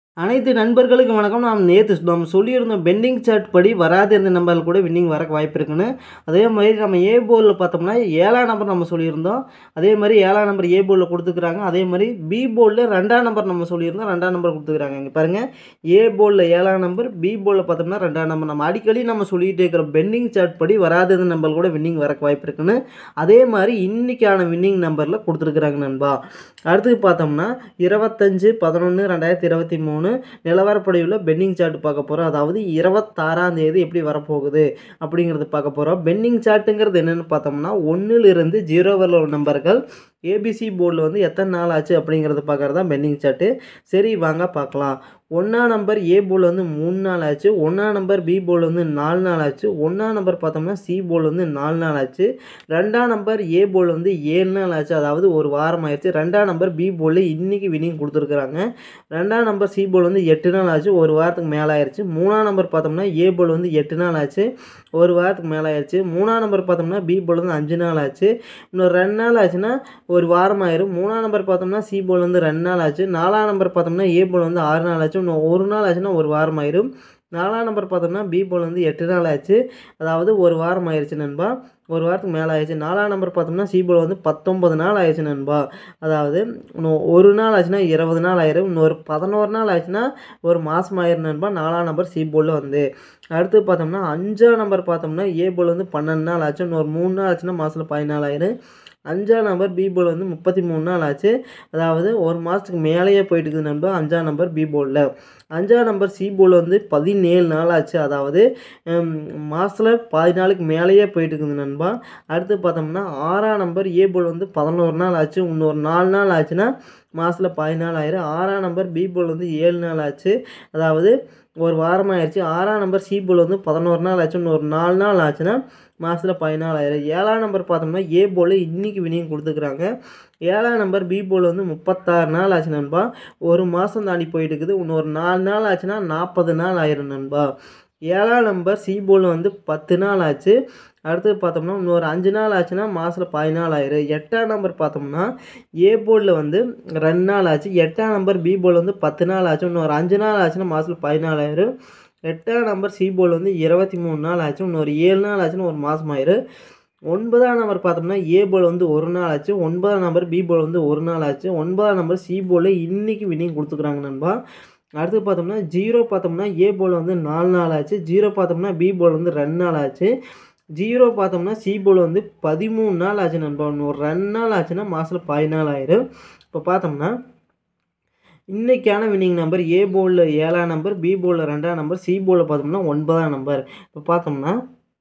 அனைத்து நண்பர்களுக்கும் வணக்கம் நாம் நேற்று நம்ம சொல்லியிருந்தோம் பெண்டிங் சார்ட் படி வராது இருந்த நம்பர்கள் கூட வின்னிங் வரக்கு வாய்ப்பு இருக்குன்னு அதே மாதிரி நம்ம ஏ போர்டில் பார்த்தோம்னா ஏழாம் நம்பர் நம்ம சொல்லியிருந்தோம் அதே மாதிரி ஏழாம் நம்பர் ஏ போர்டில் கொடுத்துக்கிறாங்க அதே மாதிரி பி போர்டில் ரெண்டாம் நம்பர் நம்ம சொல்லியிருந்தோம் ரெண்டாம் நம்பர் கொடுத்துக்கிறாங்க இங்கே பாருங்கள் ஏ போர்டில் ஏழாம் நம்பர் பி போர்டில் பார்த்தோம்னா ரெண்டாம் நம்பர் நம்ம அடிக்கடி நம்ம சொல்லிகிட்டே இருக்கிற பெண்டிங் சார்ட் படி வராத இருந்த நம்பர் கூட வின்னிங் வரக்கு வாய்ப்பு இருக்குன்னு அதே மாதிரி இன்னைக்கான வின்னிங் நம்பரில் கொடுத்துருக்குறாங்க நண்பா அடுத்து பார்த்தோம்னா இருபத்தஞ்சு பதினொன்று ரெண்டாயிரத்தி இருபத்தி மூணு நிலவரப்படியுள்ள பெண்டிங் சார்ட் பார்க்க போகிறோம் அதாவது இருபத்தாறாம் தேதி எப்படி வரப்போகுது அப்படிங்கிறது பார்க்க போகிறோம் பெண்டிங் சார்ட்டுங்கிறது என்னென்னு பார்த்தோம்னா ஒன்றிலிருந்து ஜீரோ வரல நம்பர்கள் ஏபிசி போர்டில் வந்து எத்தனை நாள் ஆச்சு அப்படிங்கிறத பார்க்குறது தான் பெண்டிங் சார்ட்டு சரி வாங்க பார்க்கலாம் ஒன்றா நம்பர் ஏ போல் வந்து மூணு நாள் ஆச்சு ஒன்றா நம்பர் பி போல் வந்து நாலு நாள் ஆச்சு ஒன்றா நம்பர் பார்த்தோம்னா சி போல் வந்து நாலு நாள் ஆச்சு ரெண்டாம் நம்பர் ஏ போல் வந்து ஏழு நாள் ஆச்சு அதாவது ஒரு வாரம் ஆயிடுச்சு ரெண்டாம் நம்பர் பி போலில் இன்றைக்கி வினிங் கொடுத்துருக்குறாங்க ரெண்டாம் நம்பர் சி போல் வந்து எட்டு நாள் ஆச்சு ஒரு வாரத்துக்கு மேலே ஆயிடுச்சு மூணாம் நம்பர் பார்த்தோம்னா ஏ போல் வந்து எட்டு நாள் ஆச்சு ஒரு வாரத்துக்கு மேலே ஆயிடுச்சு மூணாம் நம்பர் பார்த்தோம்னா பி போல் வந்து அஞ்சு நாள் ஆச்சு இன்னும் ரெண்டு நாள் ஆச்சுன்னா ஒரு வாரம் ஆயிரும் மூணாம் நம்பர் பார்த்தோம்னா சி போல் வந்து ரெண்டு நாள் ஆச்சு நாலாம் நம்பர் பார்த்தோம்னா ஏ போல் வந்து ஆறு நாள் ஆச்சு இன்னும் ஒரு நாள் ஆச்சுன்னா ஒரு வாரம் ஆயிரும் நாலாம் நம்பர் பார்த்தோம்னா பி போல் வந்து எட்டு நாள் ஆச்சு அதாவது ஒரு வாரம் ஆயிடுச்சு நண்பா ஒரு வாரத்துக்கு மேலே ஆயிடுச்சு நாலாம் நம்பர் பார்த்தோம்னா சி போல் வந்து பத்தொம்பது நாள் ஆயிடுச்சு நண்பா அதாவது இன்னும் ஒரு நாள் ஆச்சுன்னா இருபது நாள் ஆயிரும் இன்னொரு பதினோரு நாள் ஆச்சுன்னா ஒரு மாதம் ஆயிரும் நண்பா நாலாம் நம்பர் சி போலில் வந்து அடுத்து பார்த்தோம்னா அஞ்சாம் நம்பர் பார்த்தோம்னா ஏ போல் வந்து பன்னெண்டு நாள் ஆச்சு இன்னொரு மூணு நாள் ஆச்சுன்னா மாதத்தில் பதினாலு ஆயிரும் அஞ்சாம் நம்பர் பி போல் வந்து முப்பத்தி மூணு நாள் ஆச்சு அதாவது ஒரு மாதத்துக்கு மேலேயே போயிட்டு இருக்குது நண்பர் அஞ்சாம் நம்பர் பி போலில் அஞ்சாம் நம்பர் சி போல் வந்து பதினேழு நாள் ஆச்சு அதாவது மாதத்தில் பாதி நாளுக்கு மேலேயே போயிட்டு இருக்குது நண்பா அடுத்து பார்த்தோம்னா ஆறாம் நம்பர் ஏ போல் வந்து பதினோரு நாள் ஆச்சு இன்னொரு நாலு நாள் ஆச்சுன்னா மாதத்தில் பாதி நாள் ஆயிரும் ஆறாம் நம்பர் பி போல் வந்து ஏழு நாள் ஆச்சு அதாவது ஒரு வாரம் ஆயிடுச்சு ஆறாம் நம்பர் சி போல் வந்து பதினோரு நாள் ஆச்சு இன்னொரு நாலு நாள் ஆச்சுன்னா மாதத்தில் பதினாலு ஆயிரம் ஏழாம் நம்பர் பார்த்தோம்னா ஏ போல் இன்றைக்கி வினியும் கொடுத்துக்குறாங்க ஏழாம் நம்பர் பி போல் வந்து முப்பத்தாறு நாள் ஆச்சு நண்பா ஒரு மாதம் தாண்டி போயிட்டு இருக்குது இன்னொரு நாலு நாள் ஆச்சுன்னா நாற்பது நாள் ஆயிரும் நண்பா ஏழாம் நம்பர் சி போல் வந்து பத்து நாள் ஆச்சு அடுத்து பார்த்தோம்னா இன்னொரு அஞ்சு நாள் ஆச்சுன்னா மாதத்தில் பதினாலு ஆயிரம் எட்டாம் நம்பர் பார்த்தோம்னா ஏ போர்டில் வந்து ரெண்டு நாள் ஆச்சு எட்டாம் நம்பர் பி போர்டில் வந்து பத்து நாள் ஆச்சு இன்னொரு அஞ்சு நாள் ஆச்சுன்னா மாதத்தில் பதினாலாயிரம் எட்டாம் நம்பர் சி போர்டில் வந்து இருபத்தி மூணு நாள் ஆச்சு இன்னொரு ஏழு நாள் ஆச்சுன்னு ஒரு மாதம் ஆயிரும் ஒன்பதாம் நம்பர் பார்த்தோம்னா ஏ போல் வந்து ஒரு நாள் ஆச்சு ஒன்பதாம் நம்பர் பி போல் வந்து ஒரு நாள் ஆச்சு ஒன்பதாம் நம்பர் சி போலில் இன்றைக்கி வினிங் கொடுத்துக்குறாங்க நண்பா அடுத்து பார்த்தோம்னா ஜீரோ பார்த்தோம்னா ஏ போல் வந்து நாலு நாள் ஆச்சு ஜீரோ பார்த்தோம்னா பி போல் வந்து ரெண்டு நாள் ஆச்சு ஜீரோ பார்த்தோம்னா சி போல் வந்து பதிமூணு நாள் ஆச்சு நண்பா ஒரு ரெண்டு நாள் ஆச்சுன்னா மாதத்தில் பதினாலு ஆயிரும் இப்போ பார்த்தோம்னா இன்றைக்கான வின்னிங் நம்பர் ஏ போலில் ஏழாம் நம்பர் பி போலில் ரெண்டாம் நம்பர் சி போலில் பார்த்தோம்னா ஒன்பதாம் நம்பர் இப்போ பார்த்தோம்னா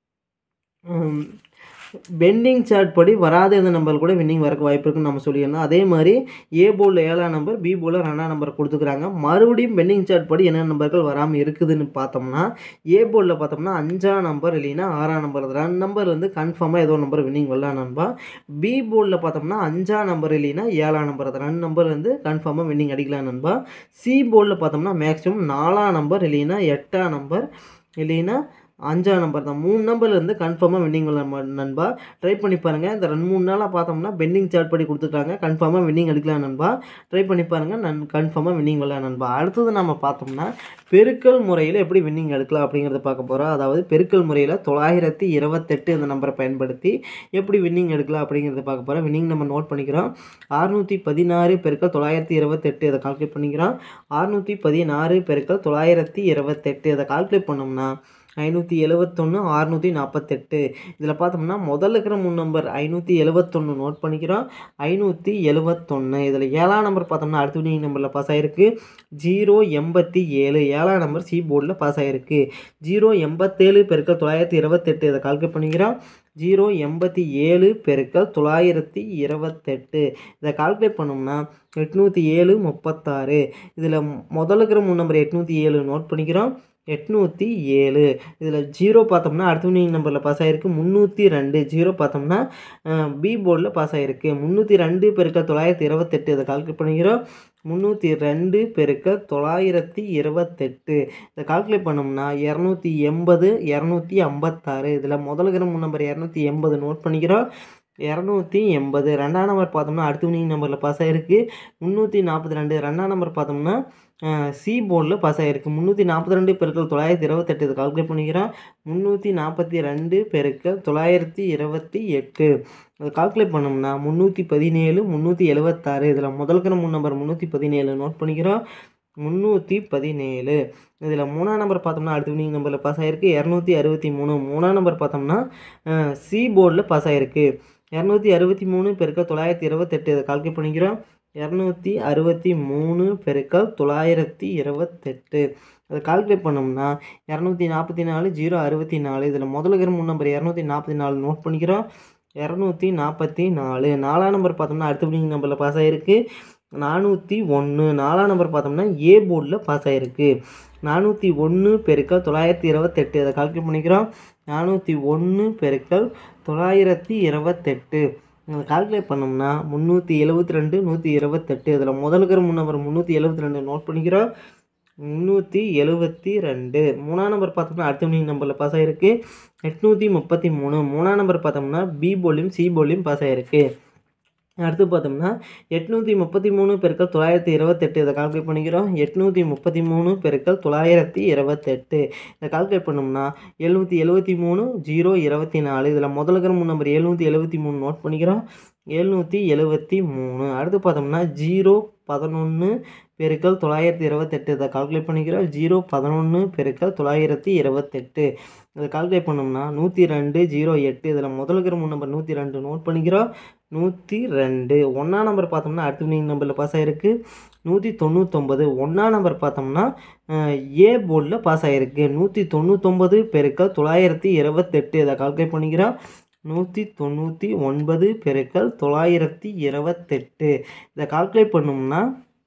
பெண்டிங் சார்ட் படி வராத இந்த நம்பர் கூட வின்னிங் வரக்கு வாய்ப்பு இருக்குன்னு நம்ம சொல்லியிருந்தோம் அதே மாதிரி ஏ போலில் ஏழாம் நம்பர் பி போலில் ரெண்டாம் நம்பர் கொடுத்துக்கிறாங்க மறுபடியும் பெண்டிங் சார்ட் படி என்ன நம்பர்கள் வராமல் இருக்குதுன்னு பார்த்தோம்னா ஏ போலில் பார்த்தோம்னா அஞ்சாம் நம்பர் இல்லைன்னா ஆறாம் நம்பர் ரெண்டு நம்பர் வந்து கன்ஃபார்மாக ஏதோ நம்பர் வின்னிங் வரலாம் நண்பா பி போர்டில் பார்த்தோம்னா அஞ்சாம் நம்பர் இல்லைன்னா ஏழாம் நம்பர் அது ரெண்டு நம்பர் வந்து கன்ஃபார்மாக வின்னிங் அடிக்கலாம் நண்பா சி போர்டில் பார்த்தோம்னா மேக்ஸிமம் நாலாம் நம்பர் இல்லைன்னா எட்டாம் நம்பர் இல்லைன்னா அஞ்சாம் நம்பர் தான் மூணு நம்பர்லேருந்து கன்ஃபார்மாக வின்னிங் வரலாம் நண்பா ட்ரை பண்ணி பாருங்கள் இந்த ரெண்டு மூணு நாளாக பார்த்தோம்னா பெண்டிங் சார்ட் படி கொடுத்துருக்காங்க கன்ஃபார்மாக வின்னிங் அடிக்கலாம் நண்பா ட்ரை பண்ணி பாருங்கள் நன் கன்ஃபார்மாக வின்னிங் வரலாம் நண்பா அடுத்தது நம்ம பார்த்தோம்னா பெருக்கல் முறையில் எப்படி வின்னிங் எடுக்கலாம் அப்படிங்கிறத பார்க்க போகிறோம் அதாவது பெருக்கல் முறையில் தொள்ளாயிரத்தி இருபத்தெட்டு இந்த நம்பரை பயன்படுத்தி எப்படி வின்னிங் எடுக்கலாம் அப்படிங்கிறத பார்க்க போகிறோம் வின்னிங் நம்ம நோட் பண்ணிக்கிறோம் அறுநூற்றி பதினாறு பெருக்கள் தொள்ளாயிரத்தி இருபத்தெட்டு இதை கால்குலேட் பண்ணிக்கிறோம் அறுநூற்றி பதினாறு பெருக்கள் தொள்ளாயிரத்தி இருபத்தெட்டு இதை கால்குலேட் பண்ணோம்னா ஐநூற்றி எழுவத்தொன்று அறுநூற்றி நாற்பத்தெட்டு இதில் பார்த்தோம்னா முதல்ல இருக்கிற மூணு நம்பர் ஐநூற்றி எழுவத்தொன்று நோட் பண்ணிக்கிறோம் ஐநூற்றி எழுவத்தொன்று இதில் ஏழாம் நம்பர் பார்த்தோம்னா அடுத்த வினிங் நம்பரில் பாஸ் ஆகிருக்கு ஜீரோ எண்பத்தி ஏழு ஏழாம் நம்பர் சி போர்டில் பாஸ் ஆகிருக்கு ஜீரோ எண்பத்தேழு பெருக்கள் தொள்ளாயிரத்தி இருபத்தெட்டு இதை கால்குலேட் பண்ணிக்கிறோம் ஜீரோ எண்பத்தி ஏழு பெருக்கள் தொள்ளாயிரத்தி இருபத்தெட்டு இதை கால்குலேட் பண்ணோம்னா எட்நூற்றி ஏழு முப்பத்தாறு இதில் முதல்ல இருக்கிற மூணு நம்பர் எட்நூற்றி ஏழு நோட் பண்ணிக்கிறோம் எட்நூற்றி ஏழு இதில் ஜீரோ பார்த்தோம்னா அடுத்த வினிங் நம்பரில் பாஸ் ஆகிருக்கு முந்நூற்றி ரெண்டு ஜீரோ பார்த்தோம்னா பி போர்டில் பாஸ் ஆகிருக்கு முந்நூற்றி ரெண்டு பெருக்கள் தொள்ளாயிரத்தி இருபத்தெட்டு இதை கால்குலேட் பண்ணிக்கிறோம் முந்நூற்றி ரெண்டு பெருக்கள் தொள்ளாயிரத்தி இருபத்தெட்டு இதை கால்குலேட் பண்ணோம்னா இரநூத்தி எண்பது இரநூத்தி ஐம்பத்தாறு இதில் முதல்ல இருக்கிற மூணு நம்பர் இரநூத்தி எண்பது நோட் பண்ணிக்கிறோம் இரநூத்தி எண்பது ரெண்டாம் நம்பர் பார்த்தோம்னா அடுத்த வினிங் நம்பரில் பாஸ் ஆகிருக்கு முந்நூற்றி நாற்பத்தி ரெண்டு ரெண்டாம் நம்பர் பார்த்தோம்னா சி போர்டில் பாஸ் ஆகிருக்கு முந்நூற்றி நாற்பத்தி ரெண்டு பெருக்கள் தொள்ளாயிரத்தி இருபத்தெட்டு இதை கால்குலேட் பண்ணிக்கிறோம் முந்நூற்றி நாற்பத்தி ரெண்டு பெருக்கள் தொள்ளாயிரத்தி இருபத்தி எட்டு அதை கால்குலேட் பண்ணோம்னா முந்நூற்றி பதினேழு முந்நூற்றி எழுபத்தாறு இதில் முதல்கிற மூணு நம்பர் முந்நூற்றி பதினேழு நோட் பண்ணிக்கிறோம் முந்நூற்றி பதினேழு இதில் மூணாம் நம்பர் பார்த்தோம்னா அடுத்த வினிங் நம்பரில் பாஸ் ஆகிருக்கு இரநூத்தி அறுபத்தி மூணு மூணாம் நம்பர் பார்த்தோம்னா சி போர்டில் பாஸ் ஆகிருக்கு இரநூத்தி அறுபத்தி மூணு பெருக்கள் தொள்ளாயிரத்தி இருபத்தெட்டு இதை கால்குலேட் பண்ணிக்கிறோம் இரநூத்தி அறுபத்தி மூணு பெருக்கள் தொள்ளாயிரத்தி இருபத்தெட்டு அதை கால்குலேட் பண்ணோம்னா இரநூத்தி நாற்பத்தி நாலு ஜீரோ அறுபத்தி நாலு இதில் முதல்ல இருக்கிற மூணு நம்பர் இரநூத்தி நாற்பத்தி நாலு நோட் பண்ணிக்கிறோம் இரநூத்தி நாற்பத்தி நாலு நாலாம் நம்பர் பார்த்தோம்னா அடுத்த வினிங் நம்பரில் பாஸ் ஆகிருக்கு நானூற்றி ஒன்று நாலாம் நம்பர் பார்த்தோம்னா ஏ போர்டில் பாஸ் ஆகிருக்கு நானூற்றி ஒன்று பெருக்கள் தொள்ளாயிரத்தி இருபத்தெட்டு அதை கால்குலேட் பண்ணிக்கிறோம் நானூற்றி ஒன்று பெருக்கள் தொள்ளாயிரத்தி இருபத்தெட்டு அதை கால்குலேட் பண்ணோம்னா முந்நூற்றி எழுபத்தி ரெண்டு நூற்றி இருபத்தெட்டு இதில் முதலுக்கிற மூணு நம்பர் முந்நூற்றி எழுபத்தி ரெண்டு நோட் பண்ணிக்கிறோம் முந்நூற்றி எழுபத்தி ரெண்டு மூணாம் நம்பர் பார்த்தோம்னா அடுத்த வினிங் நம்பரில் பாஸ் ஆகிருக்கு எட்நூற்றி முப்பத்தி மூணு மூணாம் நம்பர் பார்த்தோம்னா பி போலியும் சி போலியும் பாஸ் ஆகிருக்கு அடுத்து பார்த்தோம்னா எட்நூற்றி முப்பத்தி மூணு பெருக்கள் தொள்ளாயிரத்தி இருபத்தெட்டு இதை கால்குலேட் பண்ணிக்கிறோம் எட்நூற்றி முப்பத்தி மூணு பெருக்கள் தொள்ளாயிரத்தி இருபத்தெட்டு இதை கால்குலேட் பண்ணோம்னா எழுநூற்றி எழுபத்தி மூணு ஜீரோ இருபத்தி நாலு இதில் முதலுக்கிற மூணு நம்பர் எழுநூற்றி எழுபத்தி மூணு நோட் பண்ணிக்கிறோம் எழுநூற்றி எழுபத்தி மூணு அடுத்து பார்த்தோம்னா ஜீரோ பதினொன்று பெருக்கல் தொள்ளாயிரத்தி இருபத்தெட்டு இதை கால்குலேட் பண்ணிக்கிறோம் ஜீரோ பதினொன்று பெருக்கல் தொள்ளாயிரத்தி இருபத்தெட்டு இதை கால்குலேட் பண்ணோம்னா நூற்றி ரெண்டு ஜீரோ எட்டு இதில் முதலுக்கிற மூணு நம்பர் நூற்றி ரெண்டு நோட் பண்ணிக்கிறோம் நூற்றி ரெண்டு ஒன்றாம் நம்பர் பார்த்தோம்னா அடுத்த வினிங் நம்பரில் பாஸ் ஆகிருக்கு நூற்றி தொண்ணூத்தொம்பது ஒன்றாம் நம்பர் பார்த்தோம்னா ஏ போர்டில் பாஸ் ஆகிருக்கு நூற்றி தொண்ணூத்தொம்பது பெருக்கல் தொள்ளாயிரத்தி இருபத்தெட்டு இதை கால்குலேட் பண்ணிக்கிறோம் நூற்றி தொண்ணூற்றி ஒன்பது பெருக்கல் தொள்ளாயிரத்தி இருபத்தெட்டு இதை கால்குலேட் பண்ணோம்னா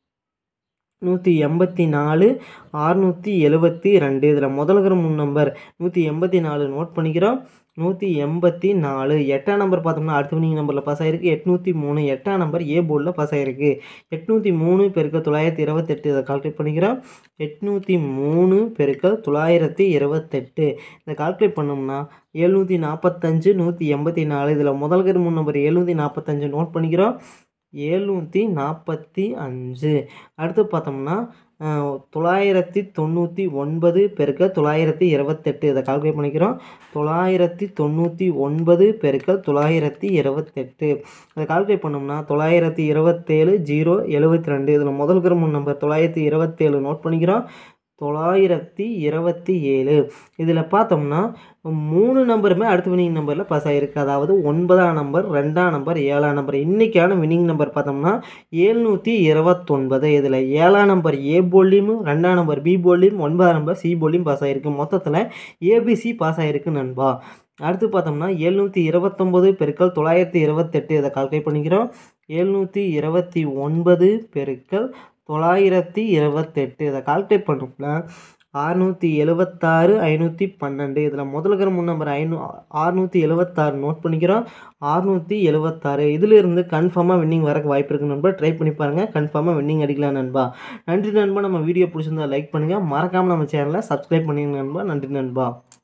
நூற்றி எண்பத்தி நாலு அறுநூற்றி எழுபத்தி ரெண்டு இதில் முதல்கிற மூணு நம்பர் நூற்றி எண்பத்தி நாலு நோட் பண்ணிக்கிறோம் நூற்றி எண்பத்தி நாலு எட்டாம் நம்பர் பார்த்தோம்னா அடுத்த வினிங் நம்பரில் பாஸ் ஆகிருக்கு எட்நூற்றி மூணு எட்டாம் நம்பர் ஏ போர்டில் பாஸ் ஆகிருக்கு எட்நூற்றி மூணு பெருக்க தொள்ளாயிரத்தி இருபத்தெட்டு இதை கால்குலேட் பண்ணிக்கிறோம் எட்நூற்றி மூணு பெருக்க தொள்ளாயிரத்தி இருபத்தெட்டு இதை கால்குலேட் பண்ணோம்னா எழுநூற்றி நாற்பத்தஞ்சு நூற்றி எண்பத்தி நாலு இதில் முதல்கிற மூணு நம்பர் எழுநூற்றி நாற்பத்தஞ்சு நோட் பண்ணிக்கிறோம் எழுநூற்றி நாற்பத்தி அஞ்சு அடுத்து பார்த்தோம்னா தொள்ளாயிரத்தி தொண்ணூற்றி ஒன்பது பெருக்க தொள்ளாயிரத்தி இருபத்தெட்டு இதை கால்குலேட் பண்ணிக்கிறோம் தொள்ளாயிரத்தி தொண்ணூற்றி ஒன்பது பெருக்க தொள்ளாயிரத்தி இருபத்தெட்டு இதை கால்குலேட் பண்ணோம்னா தொள்ளாயிரத்தி இருபத்தேழு ஜீரோ எழுபத்தி ரெண்டு இதில் முதல் கிரமம் நம்பர் தொள்ளாயிரத்தி இருபத்தேழு நோட் பண்ணிக்கிறோம் தொள்ளாயிரத்தி இருபத்தி ஏழு இதில் பார்த்தோம்னா மூணு நம்பருமே அடுத்த வினிங் நம்பரில் பாஸ் ஆகிருக்கு அதாவது ஒன்பதாம் நம்பர் ரெண்டாம் நம்பர் ஏழாம் நம்பர் இன்றைக்கான வினிங் நம்பர் பார்த்தோம்னா ஏழ்நூற்றி இருபத்தொன்பது இதில் ஏழாம் நம்பர் ஏ போலியும் ரெண்டாம் நம்பர் பி போலியும் ஒன்பதாம் நம்பர் சி போலியும் பாஸ் ஆகிருக்கு மொத்தத்தில் ஏபிசி பாஸ் ஆகிருக்கு நண்பா அடுத்து பார்த்தோம்னா எழுநூற்றி இருபத்தொம்போது பெருக்கல் தொள்ளாயிரத்தி இருபத்தெட்டு இதை கால்குலேட் பண்ணிக்கிறோம் எழுநூற்றி இருபத்தி ஒன்பது பெருக்கல் தொள்ளாயிரத்தி இருபத்தெட்டு இதை கால்குலேட் பண்ணோம்னா அறுநூற்றி எழுபத்தாறு ஐநூற்றி பன்னெண்டு இதில் முதல்கிற மூணு நம்பர் ஐநூ அறுநூற்றி எழுபத்தாறு நோட் பண்ணிக்கிறோம் அறுநூற்றி எழுபத்தாறு இதிலிருந்து கன்ஃபார்மாக வின்னிங் வரக்கு வாய்ப்பு இருக்குது நண்பா ட்ரை பண்ணி பாருங்கள் கன்ஃபார்மாக வின்னிங் அடிக்கலாம் நண்பா நன்றி நண்பா நம்ம வீடியோ பிடிச்சிருந்தா லைக் பண்ணுங்கள் மறக்காமல் நம்ம சேனலை சப்ஸ்கிரைப் பண்ணிடுங்க நண்பா நன்றி நண்பா